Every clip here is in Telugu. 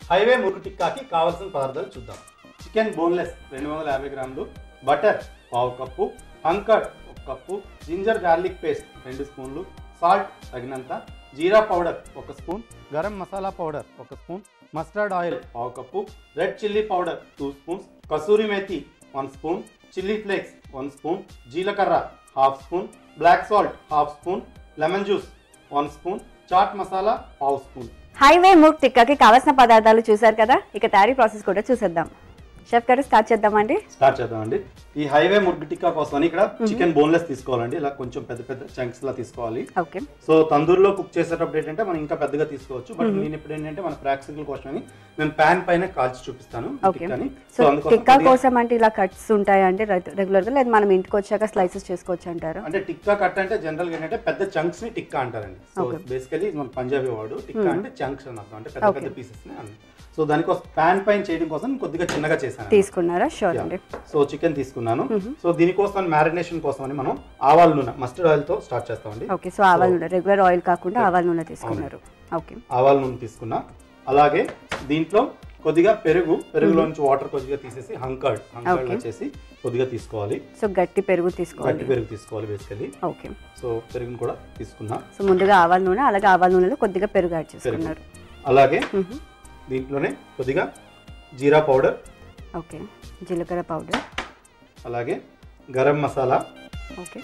హైవే మురుగు టిక్కాకి కావాల్సిన పదార్థాలు చూద్దాం చికెన్ బోన్లెస్ రెండు వందల యాభై గ్రాములు బటర్ పావు కప్పు అంకర్ ఒక కప్పు జింజర్ గార్లిక్ పేస్ట్ రెండు స్పూన్లు సాల్ట్ తగినంత జీరా పౌడర్ ఒక స్పూన్ గరం మసాలా పౌడర్ ఒక స్పూన్ మస్టర్డ్ ఆయిల్ పావు cup red chilli powder two spoons kasuri methi one spoon chilli flakes one spoon జీలకర్ర half spoon black salt half spoon lemon juice one spoon chaat masala పావు స్పూన్ హైవే మూక్ టిక్కాకి కావాల్సిన పదార్థాలు చూసారు కదా ఇక తయారీ ప్రాసెస్ కూడా చూసేద్దాం షెఫ్ గారు స్టార్ట్ చేద్దామండి స్టార్ట్ చేద్దామండి ఈ హైవే ముర్గి టిక్కా కోసం ఇక్కడ చికెన్ బోన్లెస్ తీసుకోవాలండి ఇలా కొంచెం పెద్ద పెద్ద చంక్స్ లా తీసుకోవాలి ఓకే సో తందూరులో కుక్ చేసేటప్పుడు ఏంటంటే మనం ఇంకా పెద్దగా తీసుకోవచ్చు బట్ నేను ఇప్పుడు ఏంటంటే మన ప్రాక్టికల్ కోసమని నేను ప్యాన్ పైన కాల్చి చూపిస్తాను ఈ ఓకే టిక్కాని సో సో అందుకోసం టిక్కా కొద్దిగా- కోసం అంటే ఇలా కట్స్ ఉంటాయి అంటే రెగ్యులర్ గా లేదా మనం ఇంటికి వచ్చాక స్లైసెస్ చేసుకోవచ్చు అంటారు అంటే టిక్కా కట్ అంటే జనరల్ గా ఏంటంటే పెద్ద చంక్స్ ని టిక్కా అంటారండి సో Okay. బేసికలీ మన పంజాబీ వాడు టిక్కా అంటే చంక్స్ అని అర్థం అంటే పెద్ద Okay. పెద్ద పీసెస్ ని అన్ని సో దానికోసం ప్యాన్ పైన చేయడం కోసం కొద్దిగా చిన్నగా చేశాను తీసుకున్నారా షూర్ అండి సో చికెన్ తీసుకున్నాను సో దీనికోసం మ్యారినేషన్ కోసం అని మనం ఆవాల నూనె మస్టర్డ్ ఆయిల్ తో స్టార్ట్ చేస్తామండి ఓకే సో ఆవాల నూనె రెగ్యులర్ ఆయిల్ కాకుండా ఆవాల నూనె తీసుకున్నారు ఓకే ఆవాల నూనె తీసుకున్నా అలాగే దీంట్లో కొద్దిగా పెరుగు పెరుగులో నుంచి వాటర్ కొద్దిగా తీసేసి హంకర్డ్ హంకర్డ్ Okay. వచ్చేసి కొద్దిగా తీసుకోవాలి సో గట్టి పెరుగు గట్టి తీసుకోవాలి పెరుగు తీసుకోవాలి బేసికలీ ఓకే సో పెరుగుని కూడా తీసుకున్నా సో ముందుగా ఆవాల నూనె అలాగే ఆవాల నూనెలో కొద్దిగా పెరుగు యాడ్ చేసుకున్నారు అలాగే మ్మ్. దీంట్లోనే కొద్దిగా జీరా పౌడర్ ఓకే జీలకర్ర పౌడర్ అలాగే గరం మసాలా ఓకే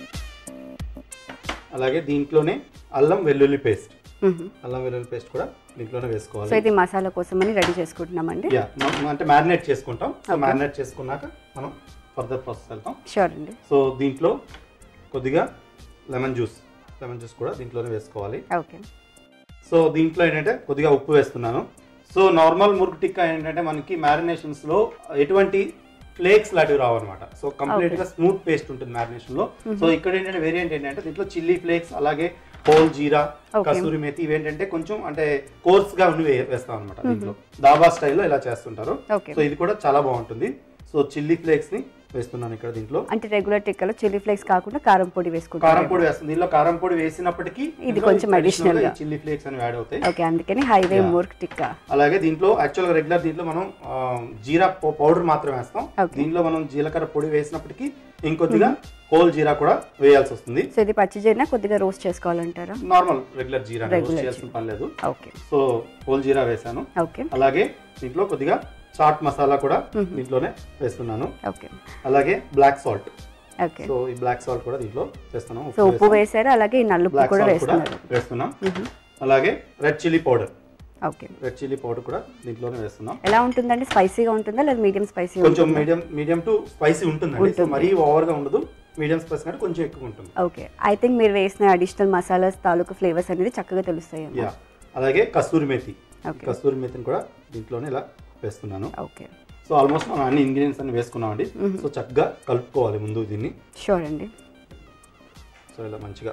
అలాగే దీంట్లోనే అల్లం వెల్లుల్లి పేస్ట్ మ్మ్. అల్లం వెల్లుల్లి పేస్ట్ కూడా దీంట్లోనే సో వేసుకోవాలి ఇది మసాలా కోసం అని రెడీ చేసుకుంటున్నామండి యా అంటే మ్యారినేట్ చేసుకుంటాం సో మ్యారినేట్ చేసుకున్నాక మనం ఫర్దర్ ప్రాసెస్ వెళ్తాం షూర్ అండి సో దీంట్లో కొద్దిగా లెమన్ జ్యూస్ లెమన్ జ్యూస్ కూడా దీంట్లోనే వేసుకోవాలి ఓకే సో దీంట్లో ఏంటంటే కొద్దిగా ఉప్పు వేస్తున్నాను సో నార్మల్ మురుగు టిక్కా ఏంటంటే మనకి మ్యారినేషన్స్ లో ఎటువంటి ఫ్లేక్స్ లాంటివి రావు అనమాట సో కంప్లీట్ గా స్మూత్ పేస్ట్ ఉంటుంది మ్యారినేషన్ లో సో ఇక్కడ ఏంటంటే వేరియంట్ ఏంటంటే దీంట్లో చిల్లీ ఫ్లేక్స్ అలాగే హోల్ జీరా Okay. కసూరి మేతి ఇవేంటంటే కొంచెం అంటే కోర్స్ గా ఉండి వే- వేస్తాం అనమాట దీంట్లో దాబా స్టైల్లో ఇలా చేస్తుంటారు ఓకే సో ఇది కూడా చాలా బాగుంటుంది సో చిల్లీ ఫ్లేక్స్ ని వేస్తున్నాను ఇక్కడ దీంట్లో అంటే రెగ్యులర్ టిక్కాలో చిల్లీ ఫ్లేక్స్ కాకుండా కారం పొడి కారం వేసుకుంటారు పొడి వేస్తుంది దీనిలో కారం పొడి వేసినప్పటికీ ఇది కొంచెం additional గా. చిల్లీ ఫ్లేక్స్ అని యాడ్ అవుతాయి ఓకే అందుకని హైవే Yeah. మూర్క్ టిక్కా అలాగే దీంట్లో యాక్చువల్గా రెగ్యులర్ దీంట్లో మనం ఆ, జీరా పౌ- పౌడర్ మాత్రం వేస్తాం Okay. దీంట్లో మనం జీలకర్ర పొడి వేసినప్పటికీ ఇంకొద్దిగా హోల్ జీరా కూడా వేయాల్సి వస్తుంది సో ఇది పచ్చి జీరా కొద్దిగా రోస్ట్ చేసుకోవాలంటారా normal regular jeera roast Regular చేయాల్సిన పని లేదు ఓకే సో హోల్ జీరా వేసాను ఓకే అలాగే దీంట్లో కొద్దిగా చాట్ మసాలా కూడా దీంట్లోనే వేస్తున్నాను ఓకే అలాగే బ్లాక్ సాల్ట్ ఓకే సో ఈ బ్లాక్ సాల్ట్ కూడా దీంట్లో వేస్తున్నాం సో ఉప్పు వేసారు అలాగే ఈ నల్లుప్పు బ్లాక్ కూడా సాల్ట్ కూడా వేస్తున్నారు వేస్తున్నాం అలాగే red chilli powder okay red chilli powder కూడా దీంట్లోనే వేస్తున్నాం ఎలా ఉంటుందండి స్పైసీగా ఉంటుందా లేదా మీడియం స్పైసీ కొంచెం మీడియం మీడియం టు స్పైసీ ఉంటుందండి సో మరీ ఓవర్ గా ఉండదు మీడియం స్పైసీ కంటే కొంచెం ఎక్కువ ఉంటుంది ఓకే ఐ థింక్ మీరు వేసిన అడిషనల్ మసాలాస్ తాలూకు ఫ్లేవర్స్ అనేది చక్కగా తెలుస్తాయి యా అలాగే కస్తూరి మేతి Okay. కస్తూరి మేతిని కూడా దీంట్లోనే ఇలా వేస్తున్నాను ఓకే సో ఆల్మోస్ట్ మనం అన్ని ఇంగ్రీడియంట్స్ అన్ని వేసుకున్నామండి సో చక్కగా కలుపుకోవాలి ముందు దీన్ని షూర్ అండి సో ఇలా మంచిగా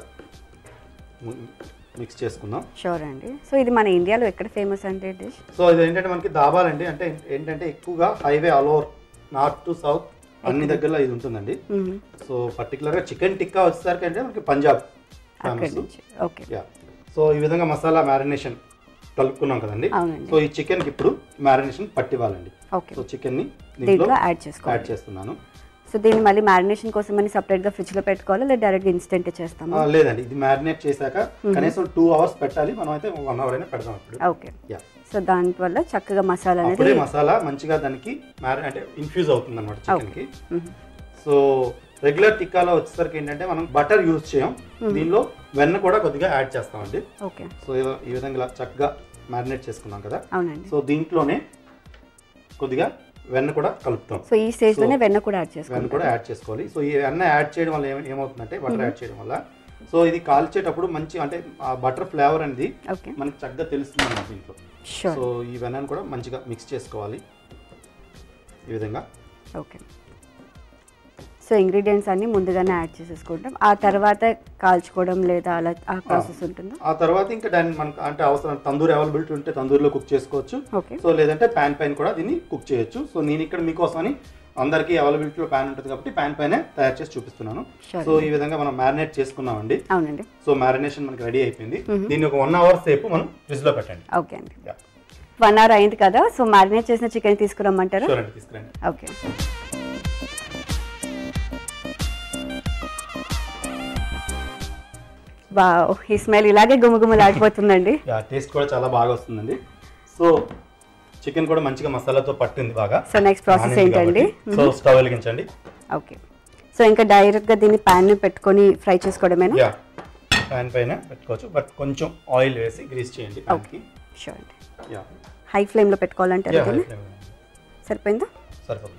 మిక్స్ చేసుకుందాం షూర్ అండి సో ఇది మన ఇండియాలో ఎక్కడ ఫేమస్ అంటే డిష్ సో ఇది ఏంటంటే మనకి దాబాలండి అంటే ఏంటంటే ఎక్కువగా highway all over north to south అన్ని దగ్గరలో ఇది ఉంటుందండి సో పర్టికులర్గా చికెన్ టిక్కా వచ్చేసరికి అంటే మనకి పంజాబ్ అక్కడి ఫేమస్ నుంచి ఓకే యా సో ఈ విధంగా మసాలా మ్యారినేషన్ కలుపుకున్నాం కదండి అవునండి సో ఈ చికెన్కి ఇప్పుడు మ్యారినేషన్ పట్టివ్వాలండి ఓకే సో చికెన్ని దీంట్లో దీంట్లో యాడ్ చేసుకోవాలి యాడ్ చేస్తున్నాను సో దీన్ని మళ్ళీ మ్యారినేషన్ కోసం అని సపరేట్గా ఫ్రిడ్జ్లో పెట్టుకోవాలా లేదా డైరెక్ట్గా ఇన్స్టెంట్ చేస్తామా ఆ, లేదండి ఇది మ్యారినేట్ చేశాక కనీసం టూ అవర్స్ పెట్టాలి మనం అయితే వన్ అవర్ అయినా పెడదాం ఇప్పుడు ఓకే యా సో దానివల్ల చక్కగా మసాలా అనేది అప్పుడే మసాలా మంచిగా దానికి మ్యారి అంటే ఇన్ఫ్యూజ్ అవుతుంది అనమాట చికెన్కి మ్మ్. సో రెగ్యులర్ టిక్కాలో వచ్చేసరికి ఏంటంటే మనం బటర్ యూజ్ చేయం దీనిలో వెన్న కూడా కొద్దిగా యాడ్ చేస్తామండి ఓకే సో ఇలా- ఈ విధంగా ఇలా చక్కగా మ్యారినేట్ చేసుకున్నాం కదా అవునండి సో దీంట్లోనే కొద్దిగా వెన్న కూడా కలుపుతాం సో ఈ స్టేజ్లోనే వెన్న కూడా యాడ్ చేసుకోవాలి వెన్న కూడా యాడ్ చేసుకోవాలి సో ఈ వెన్న యాడ్ చేయడం వల్ల ఏమ- ఏమవుతుందంటే బటర్ యాడ్ చేయడం వల్ల సో ఇది కాల్చేటప్పుడు మంచి అంటే ఆ బటర్ ఫ్లేవర్ అనేది ఓకే మనకి చక్కగా తెలుస్తుంది అన్నమాట దీంట్లో షూర్ సో ఈ వెన్నను కూడా మంచిగా మిక్స్ చేసుకోవాలి ఈ విధంగా ఓకే సో ఇంగ్రీడియంట్స్ అన్ని ముందుగానే యాడ్ చేసేసుకుంటాం ఆ తర్వాత కాల్చుకోవడం లేదా అలా ఆ ప్రాసెస్ ఉంటుందా ఆ తర్వాత ఇంకా దాన్ని మనకు అంటే అవసరం తందూరి అవైలబిలిటీ ఉంటే తందూరిలో కుక్ చేసుకోవచ్చు ఓకే సో లేదంటే ప్యాన్ పైన కూడా దీన్ని కుక్ చేయొచ్చు సో నేను ఇక్కడ మీకోసమని అందరికీ అవైలబిలిటీలో ప్యాన్ ఉంటుంది కాబట్టి ప్యాన్ పైన తయారు చేసి చూపిస్తున్నాను Sure. సో ఈ విధంగా మనం మ్యారినేట్ చేసుకున్నామండి అవునండి సో మ్యారినేషన్ మనకి రెడీ అయిపోయింది దీన్ని ఒక వన్ అవర్ సేపు మనం ఫ్రిడ్జ్ లో పెట్టండి ఓకే అండి Yeah. వన్ అవర్ అయింది కదా సో మ్యారినేట్ చేసిన చికెన్ తీసుకురమ్మంటారా షూర్ అండి తీసుకురండి ఓకే వావ్ ఈ స్మెల్ ఇలాగే గుమగుమలాడిపోతుందండి యా టేస్ట్ కూడా చాలా బాగా వస్తుందండి సో చికెన్ కూడా మంచిగా మసాలాతో పట్టింది బాగా సో నెక్స్ట్ ప్రాసెస్ నానింది ఏంటండి కాబట్టి. సో స్టవ్ వెలిగించండి ఓకే సో ఇంకా డైరెక్ట్గా దీన్ని ప్యాన్ పెట్టుకొని ఫ్రై చేసుకోవడమేనా యా ప్యాన్ పైన పెట్టుకోవచ్చు బట్ కొంచెం ఆయిల్ వేసి గ్రీస్ చేయండి ప్యాన్కి షూర్ అండి యా హై ఫ్లేమ్లో పెట్టుకోవాలంటారు యా దీన్ని సరిపోయిందా సరిపోతుంది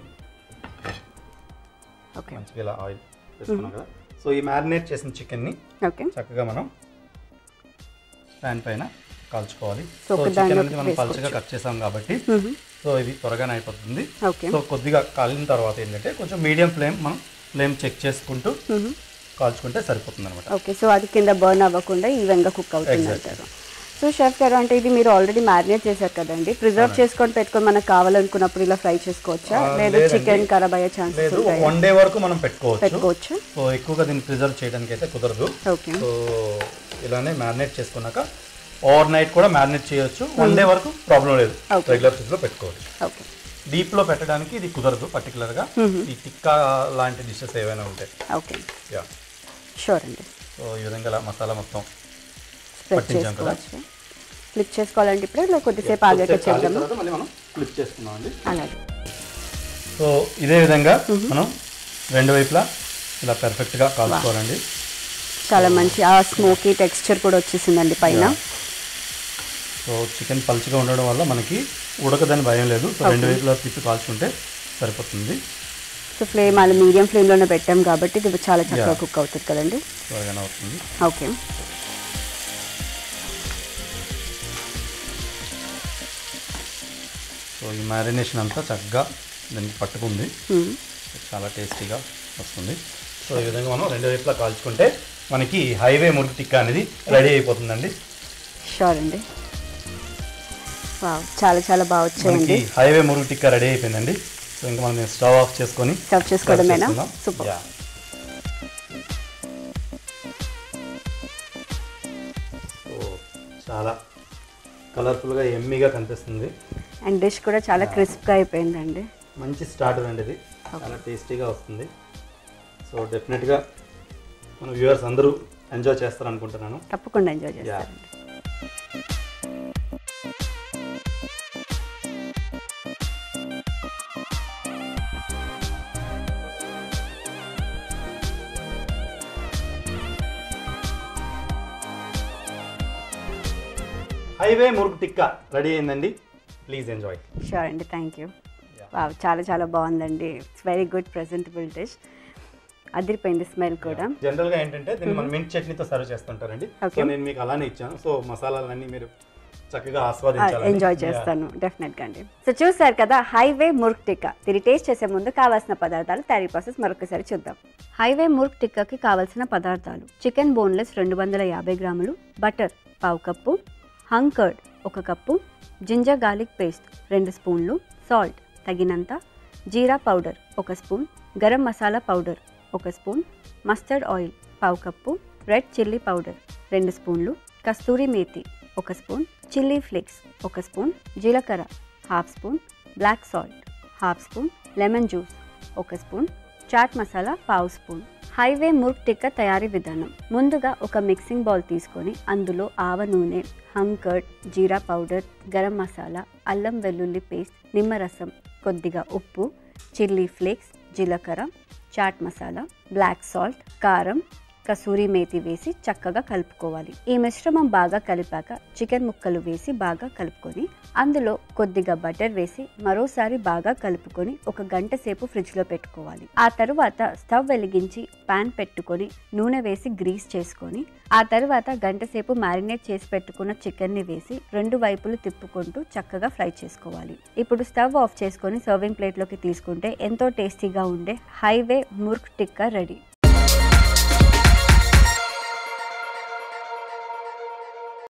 ఓకే మంచిగా ఇలా ఆయిల్ వేసుకున్నాం కదా సో ఈ మ్యారినేట్ చేసిన చికెన్ని ఓకే చక్కగా మనం ప్యాన్ పైన కాల్చుకోవాలి సో సో ఒక చికెన్ దానిలోకి అనేది మనం పలుచగా కట్ చేసాం కాబట్టి సో ఇది త్వరగానే అయిపోతుంది ఓకే సో కొద్దిగా కాలిన తర్వాత ఏంటంటే కొంచెం మీడియం ఫ్లేమ్ మనం ఫ్లేమ్ చెక్ చేసుకుంటూ కాల్చుకుంటే సరిపోతుంది అనమాట ఓకే సో అది కింద బర్న్ అవ్వకుండా ఈవెన్గా కుక్ అవుతుంది Exactly. అంటారు సో షెఫ్ గారు అంటే ఇది మీరు ఆల్రెడీ మ్యారినేట్ చేశారు కదండి ప్రిజర్వ్ చేసుకొని పెట్టుకొని మనకు కావాలనుకున్నప్పుడు ఇలా ఫ్రై చేసుకోవచ్చా ఆ, లేదు లేదండి. చికెన్ ఖరాబ్ అయ్యే ఛాన్సెస్ లేదు ఉంటాయి వన్ డే వరకు మనం పెట్టుకోవచ్చు పెట్టుకోవచ్చు సో ఎక్కువగా దీన్ని ప్రిజర్వ్ చేయడానికి అయితే కుదరదు ఓకే సో ఇలానే మ్యారినేట్ చేసుకున్నాక ఓవర్ నైట్ కూడా మ్యారినేట్ చేయొచ్చు వన్ డే వరకు ప్రాబ్లం లేదు Okay. రెగ్యులర్ ఫ్రిడ్జ్లో పెట్టుకోవచ్చు ఓకే డీప్ లో పెట్టడానికి ఇది కుదరదు పర్టికులర్గా ఈ టిక్కా లాంటి డిషెస్ ఏవైనా ఉంటాయి ఓకే యా షూర్ అండి సో ఈ విధంగా ఇలా మసాలా మొత్తం స్ప్రెడ్ పట్టించాం కదా. చేసుకోవచ్చు ఫ్లిప్ చేసుకోవాలంటే ఇప్పుడు ఇలా కొద్దిసేపు ఆగాక కొద్దిసేపు కాలిన చేద్దాము తర్వాత మళ్ళీ మనం ఫ్లిప్ చేసుకుందాం అండి అలాగే సో ఇదే విధంగా మనం రెండు వైపులా ఇలా పెర్ఫెక్ట్గా కాల్చుకోవాలండి చాలా మంచి ఆ స్మోకీ టెక్స్చర్ కూడా వచ్చేసిందండి పైన సో చికెన్ పలుచగా ఉండడం వల్ల మనకి ఉడకదని భయం లేదు సో రెండు వైపులా తిప్పి కాల్చుకుంటే సరిపోతుంది సో ఫ్లేమ్ అలా మీడియం ఫ్లేమ్లోనే పెట్టాం కాబట్టి ఇది చాలా చక్కగా Yeah. కుక్ అవుతుంది కదండి త్వరగానే అవుతుంది ఓకే సో ఈ మ్యారినేషన్ అంతా చక్కగా దానికి పట్టుకుంది మ్మ్. చాలా టేస్టీగా వస్తుంది సో ఈ విధంగా మనం రెండు వైపులా కాల్చుకుంటే మనకి హైవే మురుగు టిక్కా అనేది రెడీ అయిపోతుందండి షూర్ అండి వావ్ చాలా చాలా బాగా వచ్చాయండి మనకి హైవే మురుగు టిక్కా రెడీ అయిపోయిందండి సో ఇంకా మనం స్టవ్ ఆఫ్ చేసుకొని సర్వ్ చేసుకోవడమేనా చేసుకుందాం. Super Yeah. సో చాలా కలర్ఫుల్గా ఎమ్మీగా కనిపిస్తుంది అండ్ డిష్ కూడా చాలా క్రిస్ప్గా అయిపోయిందండి మంచి స్టార్టర్ అండి ఇది చాలా టేస్టీగా వస్తుంది సో డెఫినెట్గా మన వ్యూవర్స్ అందరూ ఎంజాయ్ చేస్తారు అనుకుంటున్నాను తప్పకుండా ఎంజాయ్ చేస్తారండి హైవే మురుగు టిక్కా రెడీ అయిందండి ప్లీజ్ ఎంజాయ్ షూర్ అండి థ్యాంక్ యూ వావ్ చాలా చాలా బాగుందండి it's very good presentable dish అదిరిపోయింది స్మెల్ కూడా జనరల్ గా ఏంటంటే దీన్ని మనం మింట్ చట్నీతో సర్వ్ చేస్తుంటారండి సో Okay. నేను మీకు అలానే ఇచ్చాను సో మసాలాలన్నీ మీరు చక్కగా ఆస్వాదించాలి ఎంజాయ్ చేస్తాను డెఫినెట్గా అండి సో చూసారు కదా హైవే ముర్క్ టిక్కా దీన్ని టేస్ట్ చేసే ముందు కావాల్సిన పదార్థాలు తయారీ ప్రాసెస్ మరొకసారి చూద్దాం హైవే ముర్క్ టిక్కాకి కావాల్సిన పదార్థాలు చికెన్ బోన్లెస్ రెండు వందల యాభై గ్రాములు బటర్ పావు కప్పు హంకర్డ్ ఒక కప్పు జింజర్ గార్లిక్ పేస్ట్ రెండు స్పూన్లు సాల్ట్ తగినంత జీరా పౌడర్ ఒక స్పూన్ గరం మసాలా పౌడర్ ఒక స్పూన్ మస్టర్డ్ ఆయిల్ పావు కప్పు రెడ్ చిల్లీ పౌడర్ రెండు స్పూన్లు కస్తూరి మేతి ఒక స్పూన్ చిల్లీ ఫ్లేక్స్ ఒక స్పూన్ జీలకర్ర half spoon black salt half spoon lemon juice ఒక స్పూన్ చాట్ మసాలా పావు స్పూన్ హైవే ముర్క్ టిక్కా తయారీ విధానం ముందుగా ఒక మిక్సింగ్ బౌల్ తీసుకొని అందులో ఆవ నూనె హంకర్డ్ జీరా పౌడర్ గరం మసాలా అల్లం వెల్లుల్లి పేస్ట్ నిమ్మరసం కొద్దిగా ఉప్పు చిల్లీ ఫ్లేక్స్ జీలకర్ర చాట్ మసాలా బ్లాక్ సాల్ట్ కారం కసూరి మేతి వేసి చక్కగా కలుపుకోవాలి ఈ మిశ్రమం బాగా కలిపాక చికెన్ ముక్కలు వేసి బాగా కలుపుకొని అందులో కొద్దిగా బటర్ వేసి మరోసారి బాగా కలుపుకొని ఒక గంట సేపు ఫ్రిడ్జ్లో పెట్టుకోవాలి ఆ తరువాత స్టవ్ వెలిగించి పాన్ పెట్టుకొని నూనె వేసి గ్రీస్ చేసుకొని ఆ తర్వాత గంట సేపు మ్యారినేట్ చేసి పెట్టుకున్న చికెన్ని వేసి రెండు వైపులు తిప్పుకుంటూ చక్కగా ఫ్రై చేసుకోవాలి ఇప్పుడు స్టవ్ ఆఫ్ చేసుకొని సర్వింగ్ ప్లేట్లోకి తీసుకుంటే ఎంతో టేస్టీగా ఉండే హైవే ముర్క్ టిక్కా రెడీ